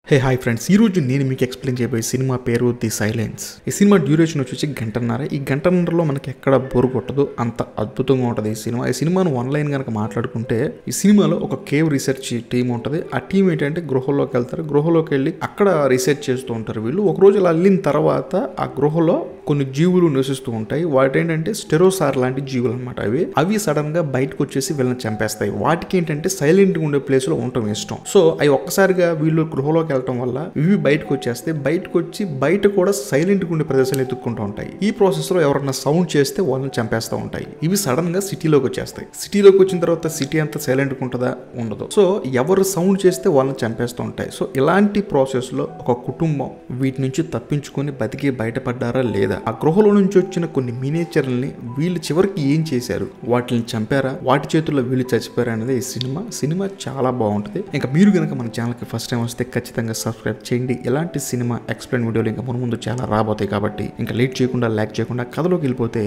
hey hi friends ఈ రోజు నేను మీకు ఎక్స్ప్లెయిన్ చేయబోయే సినిమా పేరు ది సైలెన్స్ ఈ సినిమా డ్యూరేషన్ వచ్చేసి గంటన్నర ఈ గంటన్నరలో మనకి ఎక్కడ బోరు కొట్టదు అంత అద్భుతంగా ఉంటుంది ఈ సినిమా ఈ సినిమాను వన్ లైన్ కనుక మాట్లాడుకుంటే ఈ సినిమాలో ఒక కేవ్ రీసెర్చ్ టీం ఉంటుంది ఆ టీం ఏంటంటే గృహలోకి వెళ్తారు గృహలోకి వెళ్ళి అక్కడ రీసెర్చ్ చేస్తూ ఉంటారు వీళ్ళు ఒక రోజు ఇలా వెళ్ళిన తర్వాత ఆ గృహలో కొన్ని జీవులు నివసిస్తూ ఉంటాయి వాటి ఏంటంటే స్టెరోసార్ లాంటి జీవులు అనమాట అవి అవి సడన్ గా బయటకు వచ్చేసి వీళ్ళని చంపేస్తాయి వాటికి ఏంటంటే సైలెంట్ గా ఉండే ప్లేస్ లో ఉండటం ఇష్టం సో అవి ఒక్కసారిగా వీళ్ళు గృహలోకి వెళ్ళటం వల్ల ఇవి బయటకు వచ్చేస్తే బయటకు వచ్చి బయట కూడా సైలెంట్ గా ఉండే ప్రదేశాలు ఎత్తుక్కుంటూ ఉంటాయి ఈ ప్రాసెస్ లో ఎవరన్నా సౌండ్ చేస్తే వాళ్ళని చంపేస్తూ ఉంటాయి ఇవి సడన్ గా సిటీలోకి వచ్చేస్తాయి సిటీలోకి వచ్చిన తర్వాత సిటీ అంతా సైలెంట్ గా ఉంటుందా ఉండదు సో ఎవరు సౌండ్ చేస్తే వాళ్ళని చంపేస్తూ ఉంటాయి సో ఇలాంటి ప్రాసెస్ లో ఒక కుటుంబం వీటి నుంచి తప్పించుకొని బతికి బయటపడ్డారా లేదా ఆ గృహలో నుంచి వచ్చిన కొన్ని మినేచర్లని వీళ్ళు చివరికి ఏం చేశారు వాటిని చంపారా వాటి చేతుల్లో వీళ్ళు చచ్చిపోయారా అనేది ఈ సినిమా సినిమా చాలా బాగుంటుంది ఇంకా మీరు కనుక మన ఛానల్కి ఫస్ట్ టైం వస్తే ఖచ్చితంగా సబ్స్క్రైబ్ చేయండి ఇలాంటి సినిమా ఎక్స్ప్లెయిన్ వీడియోలు ఇంకా ముందు ముందు చాలా రాబోతాయి కాబట్టి ఇంకా లేట్ చేయకుండా లైక్ చేయకుండా కథలోకి వెళ్ళిపోతే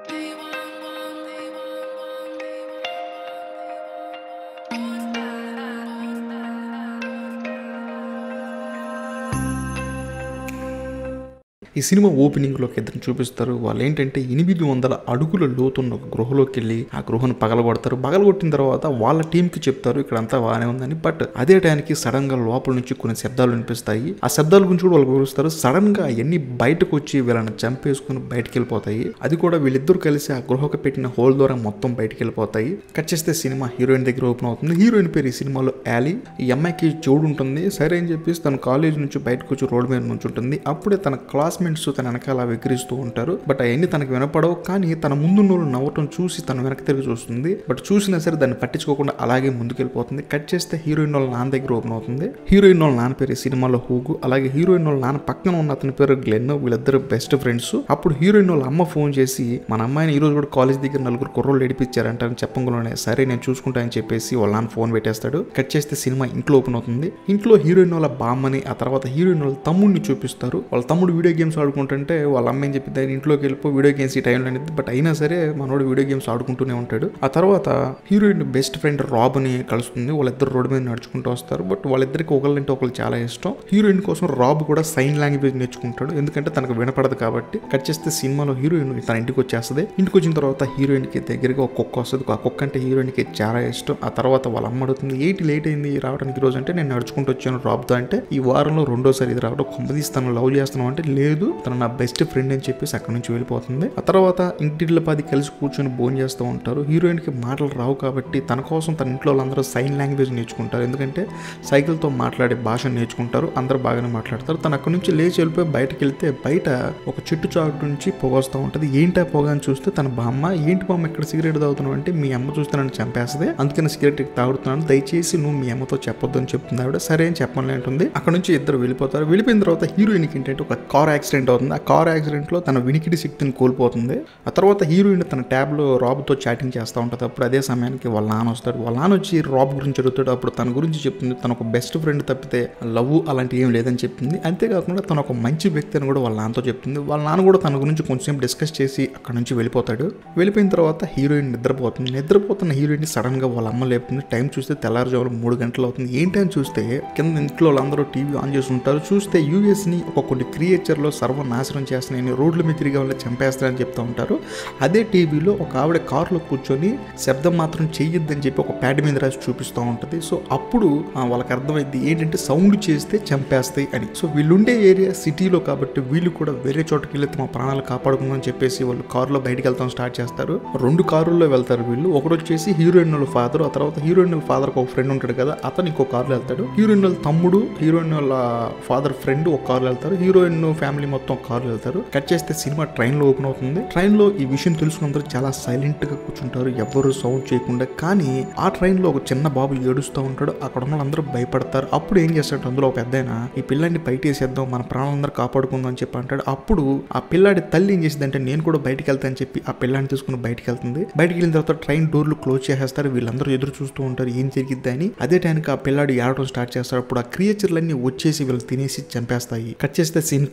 ఈ సినిమా ఓపెనింగ్ లోకి ఇద్దరు చూపిస్తారు వాళ్ళు ఏంటంటే ఎనిమిది వందల అడుగుల లోతున్న ఒక గృహలోకి వెళ్ళి ఆ గృహను పగలగొడతారు పగలగొట్టిన తర్వాత వాళ్ళ టీంకి చెప్తారు ఇక్కడ అంతా బాగానే ఉందని బట్ అదే టైంకి సడన్ గా లోపల నుంచి కొన్ని శబ్దాలు వినిపిస్తాయి ఆ శబ్దాల గురించి కూడా వాళ్ళు వివరిస్తారు సడన్ గా అవన్నీ బయటకు వచ్చి వీళ్ళని చంపేసుకుని బయటకు వెళ్ళిపోతాయి అది కూడా వీళ్ళిద్దరు కలిసి ఆ గృహకు పెట్టిన హోల్ ద్వారా మొత్తం బయటకు వెళ్ళిపోతాయి కట్ చేస్తే సినిమా హీరోయిన్ దగ్గర ఓపెన్ అవుతుంది హీరోయిన్ పేరు ఈ సినిమాలో యాలీ ఈ అమ్మాయికి చెవుడు ఉంటుంది సరే అని చెప్పేసి తన కాలేజ్ నుంచి బయటకు వచ్చి రోడ్డు మీద నుంచి ఉంటుంది అప్పుడే తన క్లాస్మేట్స్ తన వెనకాల విక్రిస్తూ ఉంటారు బట్ అవన్నీ తనకు వినపడవు కానీ తన ముందు నోళ్ళు నవ్వటం చూసి తన వెనక తిరిగి చూస్తుంది బట్ చూసినా సరే దాన్ని పట్టించుకోకుండా అలాగే ముందుకెళ్ళిపోతుంది కట్ చేస్తే హీరోయిన్ వాళ్ళ నాన్న దగ్గర ఓపెన్ అవుతుంది హీరోయిన్ వాళ్ళ నాన్న పేరు ఈ సినిమాలో హూగు అలాగే హీరోయిన్ వాళ్ళ నాన్న పక్కన ఉన్న అతని పేరు గ్లెన్ వీళ్ళిద్దరు బెస్ట్ ఫ్రెండ్స్ అప్పుడు హీరోయిన్ వాళ్ళ అమ్మ ఫోన్ చేసి మన అమ్మాయిని ఈ రోజు కూడా కాలేజ్ దగ్గర నలుగురు కుర్రోళ్ళు ఏడిపించారంట అని చెప్పంగానే సరే నేను చూసుకుంటా అని చెప్పేసి వాళ్ళ నాన్న ఫోన్ పెట్టేస్తాడు కట్ చేస్తే సినిమా ఇంట్లో ఓపెన్ అవుతుంది ఇంట్లో హీరోయిన్ వాళ్ళ బామ్మని ఆ తర్వాత హీరోయిన్ వాళ్ళ తమ్ముడిని చూపిస్తారు వాళ్ళ తమ్ముడు వీడియో గేమ్స్ ఆడుకుంటుంటే వాళ్ళ అమ్మ ఏం చెప్పింది ఆయన ఇంట్లోకి వెళ్ళిపో వీడియో గేమ్స్ ఈ టైంలో అనేది బట్ అయినా సరే మనోడు వీడియో గేమ్స్ ఆడుకుంటూనే ఉంటాడు ఆ తర్వాత హీరోయిన్ బెస్ట్ ఫ్రెండ్ రాబ్ అని కలుస్తుంది వాళ్ళిద్దరు రోడ్డు మీద నడుచుకుంటూ వస్తారు బట్ వాళ్ళిద్దరికి ఒకళ్ళంటే ఒకళ్ళు చాలా ఇష్టం హీరోయిన్ కోసం రాబ్ కూడా సైన్ లాంగ్వేజ్ నేర్చుకుంటాడు ఎందుకంటే తనకు వినపడదు కాబట్టి కట్ చేస్తే సినిమాలో హీరోయిన్ తన ఇంటికి వచ్చేస్తుంది ఇంటికి వచ్చిన తర్వాత హీరోయిన్ కి దగ్గరగా ఒక కుక్క వస్తుంది ఆ కుక్క అంటే హీరోయిన్ కి చాలా ఇష్టం ఆ తర్వాత వాళ్ళ అమ్మ అడుగుతుంది ఏంటి లేట్ అయింది రావడానికి ఈ రోజు అంటే నేను నడుచుకుంటూ వచ్చాను రాబ్తో అంటే ఈ వారంలో రెండోసారి ఇది రావడం కొంపదీసి తను లవ్ చేస్తున్నావు అంటే లేదు తను నా బెస్ట్ ఫ్రెండ్ అని చెప్పేసి అక్కడ నుంచి వెళ్ళిపోతుంది ఆ తర్వాత ఇంటిళ్ళ పది కలిసి కూర్చొని భోజనం చేస్తూ ఉంటారు హీరోయిన్ కి మాటలు రావు కాబట్టి తన కోసం తన ఇంట్లో వాళ్ళందరూ సైన్ లాంగ్వేజ్ నేర్చుకుంటారు ఎందుకంటే సైకిల్తో మాట్లాడే భాష నేర్చుకుంటారు అందరూ బాగానే మాట్లాడతారు తను అక్కడ నుంచి లేచి వెళ్ళిపోయి బయటకు వెళ్తే బయట ఒక చెట్టు చాటు నుంచి పొగ వస్తూ ఉంటుంది ఏంటా పొగ అని చూస్తే తన బామ్మ ఏంటి బామ్మ ఇక్కడ సిగరెట్ తాగుతున్నావు అంటే మీ అమ్మ చూస్తే నన్ను చంపేస్తుంది అందుకని సిగరెట్ తాగుతున్నాను దయచేసి నువ్వు మీ అమ్మతో చెప్పొద్దు అని చెప్తుంది ఆవిడ సరే అని చెప్పమని అంటుంది అక్కడ నుంచి ఇద్దరు వెళ్ళిపోతారు వెళ్ళిపోయిన తర్వాత హీరోయిన్కి ఏంటంటే ఒక కార్ యాక్సిడెంట్ అవుతుంది ఆ కార్ యాక్సిడెంట్ లో తన వినికిడి శక్తిని కోల్పోతుంది ఆ తర్వాత హీరోయిన్ తన ట్యాబ్ లో రాబ్తో చాటింగ్ చేస్తూ ఉంటుంది అప్పుడు అదే సమయానికి వాళ్ళ నాన్న వస్తాడు వాళ్ళ నాన్న వచ్చి రాబ్ గురించి అడుగుతాడు అప్పుడు తన గురించి చెప్తుంది తన ఒక బెస్ట్ ఫ్రెండ్ తప్పితే లవ్ అలాంటి ఏం లేదని చెప్తుంది అంతేకాకుండా తన ఒక మంచి వ్యక్తి అని కూడా వాళ్ళ నాన్నతో చెప్తుంది వాళ్ళ నాన్న కూడా తన గురించి కొంచెం డిస్కస్ చేసి అక్కడ నుంచి వెళ్ళిపోతాడు వెళ్ళిపోయిన తర్వాత హీరోయిన్ నిద్రపోతుంది నిద్రపోతున్న హీరోయిన్ సడన్ గా వాళ్ళ అమ్మ లేపుతుంది టైం చూస్తే తెల్లారుజామున మూడు గంటలు అవుతుంది ఏంటి అని చూస్తే కింద ఇంట్లో వాళ్ళందరూ టీవీ ఆన్ చేసి ఉంటారు చూస్తే యూఎస్ ని ఒక కొన్ని క్రియేచర్ లో సర్వనాశనం చేస్తున్నాయని రోడ్ల మీద తిరిగే వాళ్ళని చంపేస్తారని చెప్తా ఉంటారు అదే టీవీలో ఒక ఆవిడ కారులో కూర్చొని శబ్దం మాత్రం చెయ్యొద్దని చెప్పి ఒక ప్యాడ్ మీద రాసి చూపిస్తూ ఉంటుంది సో అప్పుడు ఆ, వాళ్ళకి అర్థమైంది ఏంటంటే సౌండ్ చేస్తే చంపేస్తాయి అని సో వీళ్ళుండే ఏరియా సిటీలో కాబట్టి వీళ్ళు కూడా వేరే చోటకి వెళ్ళి తమ ప్రాణాలు కాపాడుకుందని చెప్పేసి వాళ్ళు కారులో బయటికి వెళ్తాం స్టార్ట్ చేస్తారు రెండు కారుల్లో వెళ్తారు వీళ్ళు ఒకడు వచ్చేసి హీరోయిన్ వాళ్ళ ఫాదర్ ఆ తర్వాత హీరోయిన్ వాళ్ళ ఫాదర్ ఒక ఫ్రెండ్ ఉంటాడు కదా అతను ఇంకో కారులో వెళ్తాడు హీరోయిన్ వాళ్ళ తమ్ముడు హీరోయిన్ వాళ్ళ ఫాదర్ ఫ్రెండ్ ఒక కారులో వెళ్తారు హీరోయిన్ ఫ్యామిలీ మొత్తం ఒక కారులో వెళ్తారు కట్ చేస్తే సినిమా ట్రైన్ లో ఓపెన్ అవుతుంది ట్రైన్ లో ఈ విషయం తెలుసుకున్న అందరూ చాలా సైలెంట్ గా కూర్చుంటారు ఎవ్వరు సౌండ్ చేయకుండా కానీ ఆ ట్రైన్ లో ఒక చిన్న బాబు ఏడుస్తూ ఉంటాడు అక్కడ ఉన్న వాళ్ళందరూ భయపడతారు అప్పుడు ఏం చేస్తాడు అందులో ఒక పెద్ద ఈ పిల్లాడిని బయట వేసేద్దాం మన ప్రాణాలందరూ కాపాడుకుందాం అని చెప్పి అంటాడు అప్పుడు ఆ పిల్లాడి తల్లి ఏం చేసింది అంటే నేను కూడా బయటికి వెళ్తా అని చెప్పి ఆ పిల్లాడిని తీసుకుని బయటికి వెళ్తుంది బయటికి వెళ్ళిన తర్వాత ట్రైన్ డోర్లు క్లోజ్ చేసేస్తారు వీళ్ళందరూ ఎదురు చూస్తూ ఉంటారు ఏం జరిగిద్ది అని అదే టైంకి ఆ పిల్లాడు ఏడవడం స్టార్ట్ చేస్తాడు అప్పుడు ఆ క్రియేచర్లన్నీ వచ్చేసి వీళ్ళు తినేసి చంపేస్తాయి కట్ చేస్తే సీన్ కార్ లో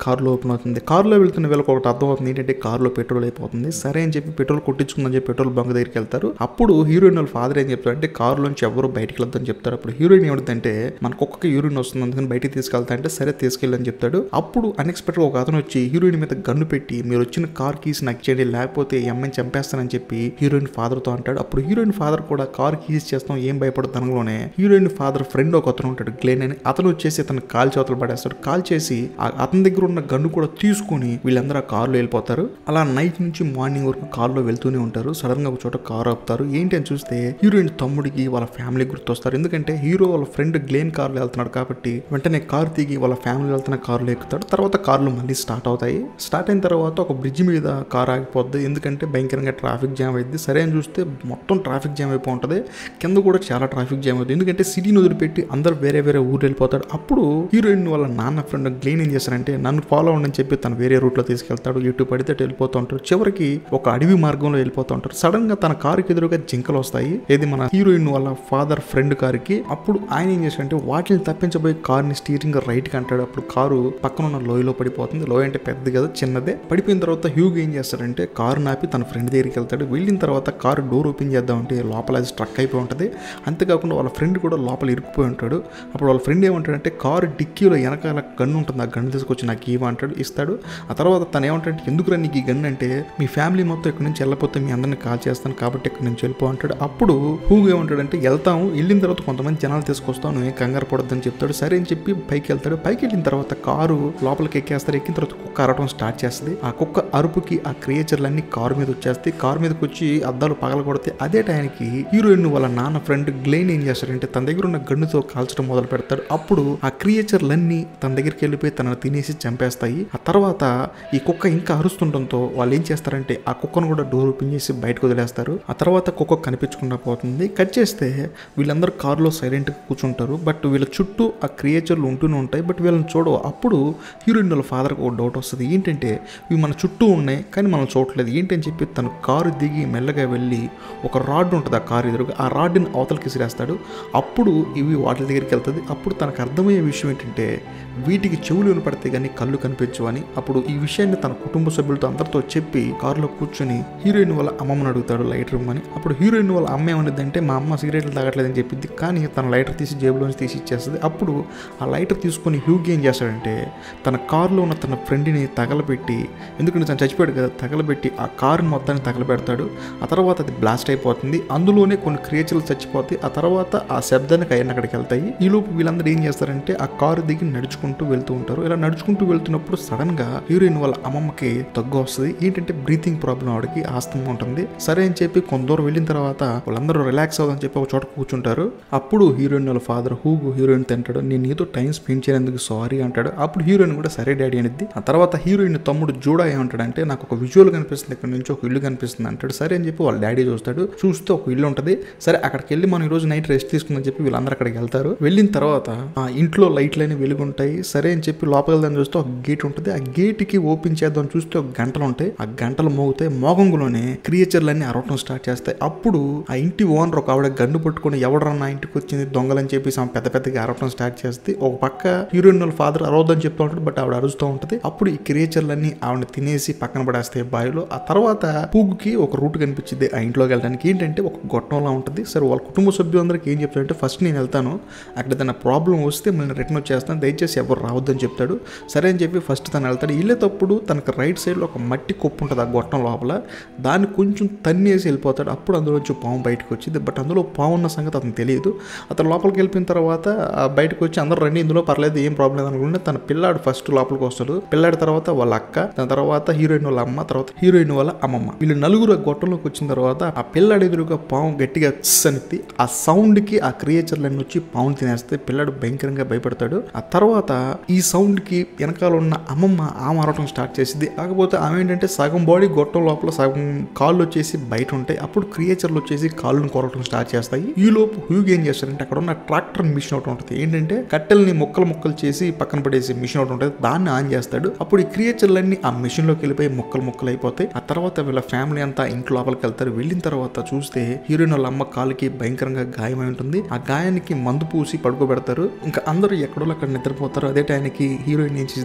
ఓపెన్ అవుతుంది కారులో వెళ్తున్న వీళ్ళకి ఒకటి అర్థం అవుతుంది ఏంటంటే కారులో పెట్రోల్ అయిపోతుంది సరే అని చెప్పి పెట్రోల్ కొట్టించుకుందని చెప్పి పెట్రోల్ బంక్ దగ్గరికి వెళ్తారు అప్పుడు హీరోయిన్ వాళ్ళ ఫాదర్ ఏం చెప్తారు అంటే కారులోంచి ఎవరు బయటికి వెళ్తారని చెప్తారు అప్పుడు హీరోయిన్ ఏమిటంటే మనకు ఒక్కొక్క యూరిన్ వస్తుంది అందుకని బయటికి తీసుకెళ్తా అంటే సరే తీసుకెళ్ళని చెప్తాడు అప్పుడు అన్ఎక్స్పెక్టెడ్ ఒక అతను వచ్చి హీరోయిన్ మీద గన్ను పెట్టి మీరు వచ్చిన కార్ కీస్ నాకు ఇచ్చేయండి లేకపోతే ఈ అమ్మాయిని చంపేస్తానని చెప్పి హీరోయిన్ ఫాదర్ తో అంటాడు అప్పుడు హీరోయిన్ ఫాదర్ కూడా కార్ కీస్ చేస్తాం ఏం భయపడదు అనగానే హీరోయిన్ ఫాదర్ ఫ్రెండ్ ఒక అతను ఉంటాడు గ్లేన్ అని అతను వచ్చేసి అతను కాల్ చేతులు పడేస్తాడు కాల్ చేసి ఆ- అతని దగ్గర ఉన్న గన్ను కూడా తీసుకుని వీళ్ళందరూ ఆ కారులో వెళ్ళిపోతారు అలా నైట్ నుంచి మార్నింగ్ వరకు కారులో వెళ్తూనే ఉంటారు సడన్ గా ఒక చోట కారు ఆపుతారు ఏంటి అని చూస్తే హీరోయిన్ తమ్ముడికి వాళ్ళ ఫ్యామిలీ గుర్తొస్తారు ఎందుకంటే హీరో వాళ్ళ ఫ్రెండ్ గ్లేన్ కార్లో వెళ్తున్నాడు కాబట్టి వెంటనే కారు దిగి వాళ్ళ ఫ్యామిలీ వెళ్తున్న కారులో ఎక్కుతాడు తర్వాత కార్లు మళ్ళీ స్టార్ట్ అవుతాయి స్టార్ట్ అయిన తర్వాత ఒక బ్రిడ్జ్ మీద కార్ ఆగిపోద్ది ఎందుకంటే భయంకరంగా ట్రాఫిక్ జామ్ అయింది సరే అని చూస్తే మొత్తం ట్రాఫిక్ జామ్ అయిపోయి ఉంటుంది కింద కూడా చాలా ట్రాఫిక్ జామ్ అవుతుంది ఎందుకంటే సిటీని వదిలిపెట్టి అందరు వేరే వేరే ఊరు వెళ్ళిపోతాడు అప్పుడు హీరోయిన్ వాళ్ళ నాన్న ఫ్రెండ్ గ్లేన్ ఏం చేస్తారంటే నన్ను ఫాలో అవ్వండి చెప్పి తను వేరే రూట్లో తీసుకెళ్తాడు ఎటు పడితే అటు వెళ్ళిపోతూ ఉంటారు చివరికి ఒక అడవి మార్గంలో వెళ్ళిపోతూ ఉంటారు సడన్ గా తన కారుకి ఎదురుగా జింకలు వస్తాయి ఏది మన హీరోయిన్ వాళ్ళ ఫాదర్ ఫ్రెండ్ కారుకి అప్పుడు ఆయన ఏం చేశారంటే వాటిని తప్పించబోయి కార్ని స్టీరింగ్ రైట్ కి అంటాడు అప్పుడు కారు పక్కన ఉన్న లోయలో పడిపోతుంది లోయ అంటే పెద్దది కదా చిన్నదే పడిపోయిన తర్వాత హ్యూగ్ ఏం చేస్తాడంటే కారు నాపి తన ఫ్రెండ్ దగ్గరికి వెళ్తాడు వెళ్ళిన తర్వాత కారు డోర్ ఓపెన్ చేద్దామంటే లోపల అది స్ట్రక్ అయిపోయి ఉంటుంది అంతేకాకుండా వాళ్ళ ఫ్రెండ్ కూడా లోపల ఇరుక్కుపోయి ఉంటాడు అప్పుడు వాళ్ళ ఫ్రెండ్ ఏమంటాడంటే కారు డిక్కీలో వెనకాల గన్ను ఉంటుంది ఆ గన్ను తీసుకొచ్చి నాకు ఇవ్వ అంటాడు ఇస్తాడు ఆ తర్వాత తను ఏమంటాడంటే ఎందుకురా నీకు ఈ గన్ అంటే మీ ఫ్యామిలీ మొత్తం ఇక్కడి నుంచి వెళ్ళకపోతే మీ అందరిని కాల్ చేస్తాను కాబట్టి ఇక్కడి నుంచి వెళ్ళిపో అంటాడు అప్పుడు హూగ్ ఏమంటాడంటే వెళ్తాము వెళ్ళిన తర్వాత కొంతమంది జనాలు తీసుకొస్తాం నువ్వేం కంగారు పడొద్దని చెప్తాడు సరే అని చెప్పి పైకి వెళ్తాడు పైకి వెళ్ళిన తర్వాత కారు లోపలికి ఎక్కేస్తారు ఎక్కిన తర్వాత కుక్క అరవడం స్టార్ట్ చేస్తుంది ఆ కుక్క అరుపుకి ఆ క్రియేచర్లన్నీ కారు మీద వచ్చేస్తాయి కారు మీదకి వచ్చి అద్దాలు పగలగొడితే అదే టైంకి హీరోయిన్ వాళ్ళ నాన్న ఫ్రెండ్ గ్లెయిన్ ఏం చేస్తాడంటే తన దగ్గర ఉన్న గన్నుతో కాల్చడం మొదలు పెడతాడు అప్పుడు ఆ క్రియేచర్లన్నీ తన దగ్గరికి వెళ్ళిపోయి తనను తినేసి చంపేస్తాయి ఆ తర్వాత ఈ కుక్క ఇంకా అరుస్తుండటంతో వాళ్ళు ఏం చేస్తారంటే ఆ కుక్కను కూడా డోర్ ఓపెన్ చేసి బయటకు వదిలేస్తారు ఆ తర్వాత కుక్క కనిపించకుండా పోతుంది కట్ చేస్తే వీళ్ళందరూ కారులో సైలెంట్గా కూర్చుంటారు బట్ వీళ్ళ చుట్టూ ఆ క్రియేచర్లు ఉంటూనే ఉంటాయి బట్ వీళ్ళని చూడవు అప్పుడు హీరోయిన్ వాళ్ళ ఫాదర్కి ఒక డౌట్ వస్తుంది ఏంటంటే ఇవి మన చుట్టూ ఉన్నాయి కానీ మనం చూడట్లేదు ఏంటని చెప్పి తను కారు దిగి మెల్లగా వెళ్ళి ఒక రాడ్ ఉంటుంది ఆ కారు ఎదురుగా ఆ రాడ్ని అవతలకి విసిరేస్తాడు అప్పుడు ఇవి వాటి దగ్గరికి వెళ్తుంది అప్పుడు తనకు అర్థమయ్యే విషయం ఏంటంటే వీటికి చెవులు వినపడితే కానీ కళ్ళు కనిపించవు అని అప్పుడు ఈ విషయాన్ని తన కుటుంబ సభ్యులతో అందరితో చెప్పి కారులో కూర్చొని హీరోయిన్ వాళ్ళ అమ్మమ్మని అడుగుతాడు లైటర్ ఇవ్వమని అప్పుడు హీరోయిన్ వాళ్ళ అమ్మ ఏమనిద్దంటే మా అమ్మ సిగరెట్లు తాగట్లేదని చెప్పింది కానీ తన లైటర్ తీసి జేబులోంచి తీసి ఇచ్చేస్తుంది అప్పుడు ఆ లైటర్ తీసుకొని హ్యూగ్ ఏం చేస్తాడంటే తన కారులో ఉన్న తన ఫ్రెండ్ని తగలబెట్టి ఎందుకంటే తను చచ్చిపోయాడు కదా తగలబెట్టి ఆ కారు మొత్తాన్ని తగలబెడతాడు ఆ తర్వాత అది బ్లాస్ట్ అయిపోతుంది అందులోనే కొన్ని క్రియేచర్లు చచ్చిపోతాయి ఆ తర్వాత ఆ శబ్దానికి అయిన అక్కడికి వెళ్తాయి ఈ లోపు వీళ్ళందరూ ఏం చేస్తారంటే ఆ కారు దిగి నడుచుకుంటూ వెళ్తూ ఉంటారు ఇలా నడుచుకుంటూ వెళ్తున్నప్పుడు సడన్ గా హీరోయిన్ వాళ్ళ అమ్మమ్మకి తగ్గు వస్తుంది ఏంటంటే బ్రీతింగ్ ప్రాబ్లం ఆవిడకి ఆస్తమా ఉంటుంది సరే అని చెప్పి కొంత దూరం వెళ్ళిన తర్వాత వాళ్ళందరూ రిలాక్స్ అవుదని చెప్పి ఒక చోట కూర్చుంటారు అప్పుడు హీరోయిన్ వాళ్ళ ఫాదర్ హూగు హీరోయిన్ తింటాడు నేను నీతో టైం స్పెండ్ చేయనందుకు సారీ అంటాడు అప్పుడు హీరోయిన్ కూడా సరే డాడీ అనిద్ది ఆ తర్వాత హీరోయిన్ తమ్ముడు జూడా ఏమంటాడంటే నాకు ఒక విజువల్ కనిపిస్తుంది ఇక్కడ నుంచి ఒక ఇల్లు కనిపిస్తుంది అంటాడు సరే అని చెప్పి వాళ్ళ డాడీ చూస్తాడు చూస్తే ఒక ఇల్లు ఉంటుంది సరే అక్కడికి వెళ్ళి మనం ఈ రోజు నైట్ రెస్ట్ తీసుకుందని చెప్పి వీళ్ళందరూ అక్కడికి వెళ్తారు వెళ్ళిన తర్వాత ఆ ఇంట్లో లైట్లన్నీ వెలుగుంటాయి సరే అని చెప్పి లోపలికి వెళ్దాం చూస్తే ఒక గేట్ ఉంటుంది ఆ గేట్ కి ఓపెన్ చేద్దాం చూస్తే ఒక గంటలు ఉంటాయి ఆ గంటలు మోగుతాయి మోగంగులోనే క్రియేచర్లన్నీ అరవటం స్టార్ట్ చేస్తాయి అప్పుడు ఆ ఇంటి ఓనర్ ఒక ఆవిడ గన్ను పట్టుకొని ఎవడన్నా ఇంటికి వచ్చింది దొంగలని చెప్పేసి ఆమె పెద్ద పెద్దగా అరవటం స్టార్ట్ చేస్తే ఒక పక్క హీరోయిన్ వాళ్ళ ఫాదర్ అరవద్దని చెప్తూ ఉంటాడు బట్ ఆవిడ అరుస్తూ ఉంటుంది అప్పుడు ఈ క్రియేచర్లన్నీ ఆవిడ తినేసి పక్కన పడేస్తాయి బావిలో ఆ తర్వాత పూగుకి ఒక రూట్ కనిపించింది ఆ ఇంట్లోకి వెళ్ళడానికి ఏంటంటే ఒక గొట్టంలా ఉంటుంది సరే వాళ్ళ కుటుంబ సభ్యులందరికీ ఏం చెప్తాడంటే ఫస్ట్ నేను వెళ్తాను అక్కడ ఏదైనా ప్రాబ్లం వస్తే మళ్ళీ రిటర్న్ వచ్చేస్తాను దయచేసి ఎవరు రావద్దని చెప్తాడు సరే అని చెప్పి ఫస్ట్ తను వెళ్తాడు వెళ్ళేటప్పుడు తనకు రైట్ సైడ్లో ఒక మట్టి కొప్పు ఉంటుంది ఆ గొట్టం లోపల దాన్ని కొంచెం తన్నేసి వెళ్ళిపోతాడు అప్పుడు అందులో నుంచి పాము బయటకు వచ్చింది బట్ అందులో పాము ఉన్న సంగతి అతను తెలియదు అతను లోపలికి వెళ్ళిపోయిన తర్వాత ఆ బయటకు వచ్చి అందరూ రండి ఇందులో పర్లేదు ఏం ప్రాబ్లం లేదు అనుకుంటే తన పిల్లాడు ఫస్ట్ లోపలికి వస్తాడు పిల్లాడి తర్వాత వాళ్ళ అక్క దాని తర్వాత హీరోయిన్ వాళ్ళ అమ్మ తర్వాత హీరోయిన్ వాళ్ళ అమ్మమ్మ వీళ్ళు నలుగురు ఆ గొట్టంలోకి వచ్చిన తర్వాత ఆ పిల్లాడి ఎదురుగా పాము గట్టిగా "చ్చ్" అనిద్ది ఆ సౌండ్ కి ఆ క్రియేచర్లన్నీ వచ్చి పాముని తినేస్తే పిల్లాడు భయంకరంగా భయపడతాడు ఆ తర్వాత ఈ సౌండ్ కి వెనకాల ఉన్న అమ్మమ్మ ఆమె అరవటం స్టార్ట్ చేసింది కాకపోతే ఆమె ఏంటంటే సగం బాడీ గొట్టం లోపల సగం కాళ్ళు వచ్చేసి బయట ఉంటాయి అప్పుడు క్రియేచర్లు వచ్చేసి కాళ్ళను కొరవటం స్టార్ట్ చేస్తాయి ఈ లోపు హ్యూగ్ ఏం చేస్తారంటే అక్కడ ఉన్న ట్రాక్టర్ మిషన్ ఒకటి ఉంటుంది ఏంటంటే కట్టెల్ని ముక్కలు ముక్కలు చేసి పక్కన పడేసి మిషన్ ఒకటి ఉంటుంది దాన్ని ఆన్ చేస్తాడు అప్పుడు ఈ క్రియేచర్లన్నీ ఆ మిషన్ లోకి వెళ్ళిపోయి ముక్కలు ముక్కలు అయిపోతాయి ఆ తర్వాత వీళ్ళ ఫ్యామిలీ అంతా ఇంట్లో లోపలికి వెళ్తారు వెళ్ళిన తర్వాత చూస్తే హీరోయిన్ వాళ్ళ అమ్మ కాలుకి భయంకరంగా గాయమై ఉంటుంది ఆ గాయానికి మందు పూసి పడుకోబెడతారు ఇంకా అందరూ ఎక్కడో అక్కడ నిద్రపోతారు అదే టైంకి హీరోయిన్ ఏం చేసిందంటే తన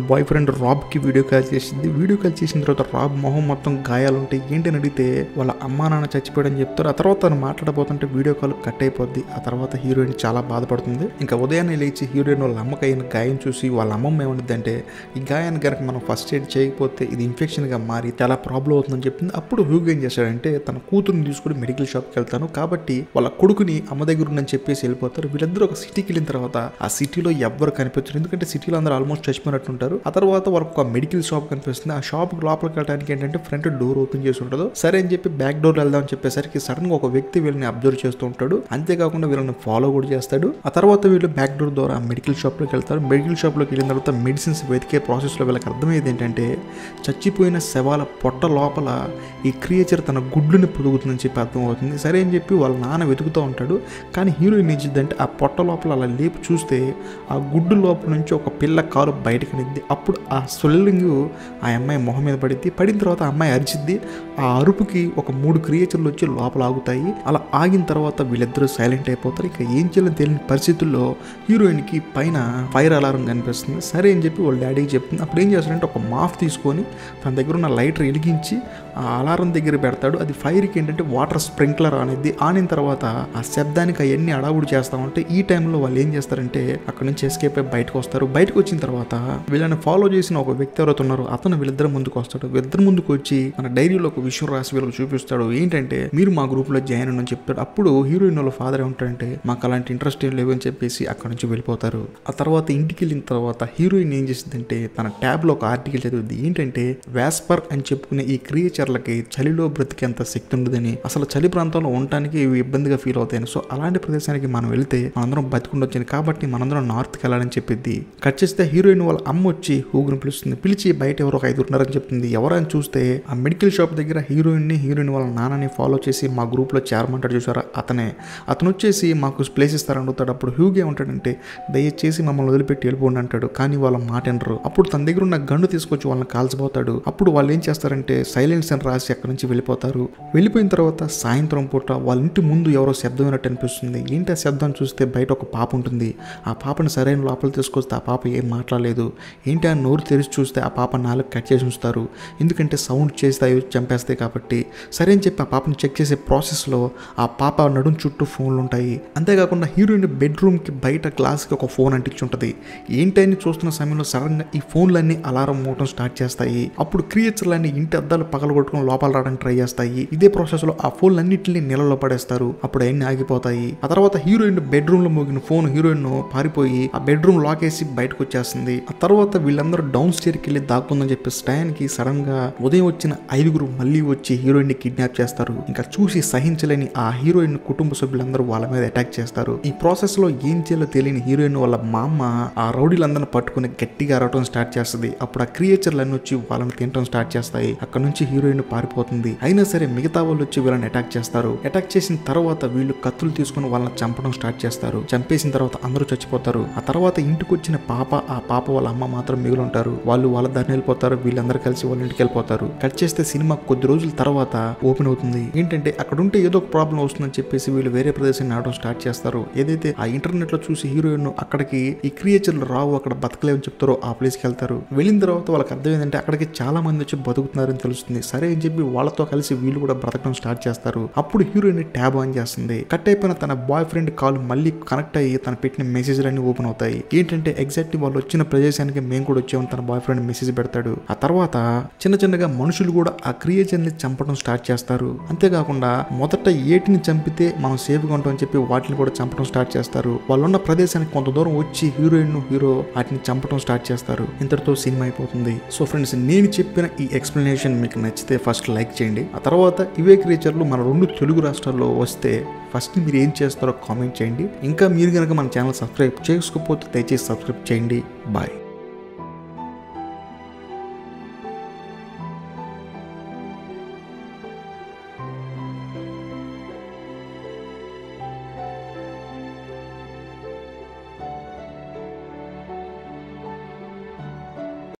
బాయ్ ఫ్రెండ్ రాబ్కి వీడియో కాల్ చేసింది వీడియో కాల్ చేసిన తర్వాత రాబ్ మొహం మొత్తం గాయాలు ఉంటాయి ఏంటి అని అడిగితే వాళ్ళ అమ్మా నాన్న చచ్చిపోయాడని చెప్తారు ఆ తర్వాత తను మాట్లాడబోతుంటే వీడియో కాల్ కట్ అయిపోద్ది ఆ తర్వాత హీరోయిన్ చాలా బాధపడుతుంది ఇంకా ఉదయాన్నే లేచి హీరోయిన్ వాళ్ళ అమ్మకి అయిన గాయం చూసి వాళ్ళ అమ్మమ్మ ఏమనిద్దంటే ఈ గాయాన్ని కనుక మనం ఫస్ట్ ఎయిడ్ చేయకపోతే ఇది ఇన్ఫెక్షన్గా మారి చాలా ప్రాబ్లం అవుతుందని చెప్తుంది అప్పుడు హ్యూగ్ ఏం చేశాడంటే తన కూతురుని తీసుకుని మెడికల్ షాప్కి వెళ్తాను కాబట్టి వాళ్ళ కొడుకుని అమ్మ దగ్గర ఉందని చెప్పేసి వెళ్ళిపోతారు వీళ్ళందరూ ఒక సిటీకి వెళ్ళిన తర్వాత ఆ సిటీలో ఎవ్వరు కనిపించరు ఎందుకంటే సిటీలో అందరూ ఆల్మోస్ట్ చచ్చిపోయినట్టు ఉంటారు ఆ తర్వాత వాళ్ళకి ఒక మెడికల్ షాప్ కనిపిస్తుంది ఆ షాప్ లోపలికి వెళ్ళడానికి ఏంటంటే ఫ్రంట్ డోర్ ఓపెన్ చేసి ఉంటుంది సరే అని చెప్పి బ్యాక్ డోర్ వెళ్దాం అని చెప్పేసరికి సడన్ గా ఒక వ్యక్తి వీళ్ళని అబ్జర్వ్ చేస్తూ ఉంటాడు అంతేకాకుండా వీళ్ళని ఫాలో కూడా చేస్తాడు ఆ తర్వాత వీళ్ళు బ్యాక్ డోర్ ద్వారా మెడికల్ షాప్ లోకి వెళ్తారు మెడికల్ షాప్ లోకి వెళ్ళిన తర్వాత మెడిసిన్స్ వెతికే ప్రాసెస్ లో వీళ్ళకి అర్థమయ్యేది ఏంటంటే చచ్చిపోయిన శవాల పొట్ట లోపల ఈ క్రియేచర్ తన గుడ్లుని పొదుగుతుందని చెప్పి అర్థమవుతుంది సరే అని చెప్పి వాళ్ళ నాన్న వెతుకుతూ ఉంటాడు కానీ హీరోయిన్ ఏం చేద్దంటే ఆ పొట్ట లోపల అలా లేపు చూస్తే ఆ గుడ్డు లోపల నుంచి ఒక పిల్ల కాలు బయటకు నిద్ది అప్పుడు ఆ స్వెల్లింగ్ ఆ అమ్మాయి మొహం మీద పడిద్ది పడిన తర్వాత ఆ అమ్మాయి అరిచిద్ది ఆ అరుపుకి ఒక మూడు క్రియేచర్లు వచ్చి లోపల ఆగుతాయి అలా ఆగిన తర్వాత వీళ్ళిద్దరూ సైలెంట్ అయిపోతారు ఇక ఏం చేయాలని తెలియని పరిస్థితుల్లో హీరోయిన్కి పైన ఫైర్ అలారం కనిపిస్తుంది సరే అని చెప్పి వాళ్ళ డాడీకి చెప్తుంది అప్పుడు ఏం చేస్తాడంటే ఒక మాఫ్ తీసుకొని తన దగ్గర ఉన్న లైటర్ వెలిగించి ఆ అలారం దగ్గర పెడతాడు అది ఫైర్కి ఏంటంటే వాటర్ స్ప్రింక్లర్ అనేది ఆనిన తర్వాత ఆ శబ్దానికి అవన్నీ అడావుడు చేస్తా ఉంటే ఈ టైంలో వాళ్ళు ఏం చేస్తారంటే అక్కడ నుంచి ఎస్కేప్ అయి బయటకు వస్తారు బయటకు వచ్చిన తర్వాత వీళ్ళని ఫాలో చేసిన ఒక వ్యక్తి ఎవరైతే ఉన్నారో అతను వీళ్ళిద్దరు ముందుకు వస్తాడు వీళ్ళిద్దరు ముందుకు వచ్చి మన డైరీలో ఒక విషయం రాసి వీళ్ళకి చూపిస్తాడు ఏంటంటే మీరు మా గ్రూప్ లో జాయిన్ అని చెప్తాడు అప్పుడు హీరోయిన్ వాళ్ళ ఫాదర్ ఏమంటాడంటే మాకు అలాంటి ఇంట్రెస్ట్ ఏం లేవు అని చెప్పేసి అక్కడ నుంచి వెళ్ళిపోతారు ఆ తర్వాత ఇంటికి వెళ్ళిన తర్వాత హీరోయిన్ ఏం చేసిందంటే తన ట్యాబ్ లో ఒక ఆర్టికల్ చదివింది ఏంటంటే వ్యాస్పర్ అని చెప్పుకునే ఈ క్రియేచర్లకి చలిలో బ్రతికేంత శక్తి ఉండదని అసలు చలి ప్రాంతంలో ఉండటానికి ఇవి ఇబ్బందిగా ఫీల్ అవుతాయని సో అలాంటి ప్రదేశానికి మనం వెళ్తే మనందరం బతికుండొచ్చని కాబట్టి మనందరం నార్త్కి వెళ్ళాలని చెప్పింది కట్ చేస్తే హీరోయిన్ వాళ్ళ అమ్మ వచ్చి హూగుని పిలుస్తుంది పిలిచి బయట ఎవరో ఒక ఐదుగురు ఉన్నారని చెప్తుంది ఎవరని చూస్తే ఆ మెడికల్ షాప్ దగ్గర హీరోయిన్ ని హీరోయిన్ వాళ్ళ నాన్నని ఫాలో చేసి మా గ్రూప్ లో చేరమంటాడు చూసారా అతనే అతను వచ్చేసి మాకు ప్లేస్ ఇస్తారని అడుగుతాడు అప్పుడు హ్యూగ్ ఏమంటాడంటే దయచేసి మమ్మల్ని వదిలిపెట్టి వెళ్ళిపోండి అంటాడు కానీ వాళ్ళ మాట వినరు అప్పుడు తన దగ్గర ఉన్న గన్ను తీసుకొచ్చి వాళ్ళని కాల్చిపోతాడు అప్పుడు వాళ్ళు ఏం చేస్తారంటే సైలెన్స్ అని రాసి అక్కడి నుంచి వెళ్ళిపోతారు వెళ్ళిపోయిన తర్వాత సాయంత్రం పూట వాళ్ళ ఇంటి ముందు ఎవరో శబ్దం వినట్టు అనిపిస్తుంది ఏంటి ఆ శబ్దం చూస్తే బయట ఒక పాప ఉంటుంది ఆ పాపని సరైన లోపల తీసుకొస్తే ఆ పాప ఏం మాట్లాడలేదు ఏంటి ఆ నోరు తెరిచి చూస్తే ఆ పాప నాలుగు కట్ చేసి ఉంచుతారు ఎందుకంటే సౌండ్ చేస్తాయి చంపేస్తాయి కాబట్టి సరే అని చెప్పి ఆ పాపని చెక్ చేసే ప్రాసెస్లో ఆ పాప నడుం చుట్టూ ఫోన్లు ఉంటాయి అంతేకాకుండా హీరోయిన్ బెడ్రూమ్కి బయట గ్లాస్కి ఒక ఫోన్ అంటించి ఉంటుంది ఏంటని చూస్తున్న సమయంలో సడన్గా ఈ ఫోన్లన్నీ అలారం మోవటం స్టార్ట్ చేస్తాయి అప్పుడు క్రియేచర్లన్నీ ఇంటి అద్దాలు పగలగొట్టుకుని లోపల రావడానికి ట్రై చేస్తాయి ఇదే ప్రాసెస్లో ఆ ఫోన్లన్నింటినీ నీళ్ళలో పడేస్తారు అప్పుడు అవన్నీ ఆగిపోతాయి ఆ తర్వాత హీరోయిన్ బెడ్రూమ్ లో మోగిన ఫోన్ హీరోయిన్ పారిపోయి ఆ బెడ్రూమ్ లాక్ వేసి బయటకు వచ్చేస్తుంది ఆ తర్వాత వీళ్ళందరూ డౌన్ స్టేర్కి వెళ్ళి దాక్కుందని చెప్పి స్టాన్ కి సడన్ గా ఉదయం వచ్చిన ఐదుగురు మళ్ళీ వచ్చి హీరోయిన్ ని కిడ్నాప్ చేస్తారు ఇంకా చూసి సహించలేని ఆ హీరోయిన్ కుటుంబ సభ్యులందరూ వాళ్ళ మీద అటాక్ చేస్తారు ఈ ప్రాసెస్ లో ఏం చేయాలో తెలియని హీరోయిన్ వాళ్ళ మా అమ్మ ఆ రౌడీలందరిని పట్టుకుని గట్టిగా అరవటం స్టార్ట్ చేస్తుంది అప్పుడు ఆ క్రియేచర్లన్నీ వచ్చి వాళ్ళని తినటం స్టార్ట్ చేస్తాయి అక్కడ నుంచి హీరోయిన్ పారిపోతుంది అయినా సరే మిగతా వాళ్ళు వచ్చి వీళ్ళని అటాక్ చేస్తారు అటాక్ చేసిన తర్వాత వీళ్ళు కత్తులు తీసుకుని వాళ్ళని చంపడం స్టార్ట్ చేస్తారు చంపేసిన తర్వాత అందరూ చచ్చిపోతారు ఆ తర్వాత ఇంటికి వచ్చిన పాప ఆ పాప వాళ్ళ అమ్మ మాత్రం మిగిలి ఉంటారు వాళ్ళు వాళ్ళ దారిని వెళ్ళిపోతారు వీళ్ళందరూ కలిసి వాళ్ళ ఇంటికి వెళ్ళిపోతారు కట్ చేస్తే సినిమా కొద్ది రోజుల తర్వాత ఓపెన్ అవుతుంది ఏంటంటే అక్కడ ఉంటే ఏదో ఒక ప్రాబ్లం వస్తుందని చెప్పేసి వీళ్ళు వేరే ప్రదేశాన్ని ఆడడం స్టార్ట్ చేస్తారు ఏదైతే ఆ ఇంటర్నెట్ లో చూసి హీరోయిన్ అక్కడికి ఈ క్రియేచర్లు రావు అక్కడ బతకలేవని చెప్తారో ఆ ప్లేస్ కి వెళ్తారు వెళ్ళిన తర్వాత వాళ్ళకి అర్థమైందంటే అక్కడికి చాలా మంది వచ్చి బతుకుతున్నారని తెలుస్తుంది సరే అని చెప్పి వాళ్ళతో కలిసి వీళ్ళు కూడా బ్రతకడం స్టార్ట్ చేస్తారు అప్పుడు హీరోయిన్ ట్యాబ్ ఆన్ చేస్తుంది కట్ అయిపోయిన తన బాయ్ ఫ్రెండ్ కాల్ మళ్ళీ కనెక్ట్ అయ్యి తన పెట్టిన మెసేజ్లు అన్ని ఓపెన్ అవుతాయి ఏంటంటే ఎగ్జాక్ట్ వాళ్ళు వచ్చిన ప్రదేశానికి మేము కూడా వచ్చామని తన బాయ్ ఫ్రెండ్ మెసేజ్ పెడతాడు ఆ తర్వాత చిన్న చిన్నగా మనుషులు కూడా ఆ క్రియేచర్ ని చంపడం స్టార్ట్ చేస్తారు అంతేకాకుండా మొదట ఏటిని చంపితే మనం సేఫ్ గా ఉంటామని చెప్పి వాటిని కూడా చంపడం స్టార్ట్ చేస్తారు వాళ్ళు ఉన్న ప్రదేశానికి కొంత దూరం వచ్చి హీరోయిన్ హీరో వాటిని చంపడం స్టార్ట్ చేస్తారు ఇంతటితో సినిమా అయిపోతుంది సో ఫ్రెండ్స్ నేను చెప్పిన ఈ ఎక్స్ప్లెనేషన్ మీకు నచ్చితే ఫస్ట్ లైక్ చేయండి ఆ తర్వాత ఇవే క్రియేచర్లు మన రెండు తెలుగు రాష్ట్రాల్లో వస్తే ఫస్ట్ మీరు ఏం చేస్తారో కామెంట్ చేయండి ఇంకా మీరు కనుక మన ఛానల్ సబ్స్క్రైబ్ చేసుకోకపోతే దయచేసి సబ్స్క్రైబ్ చేయండి బాయ్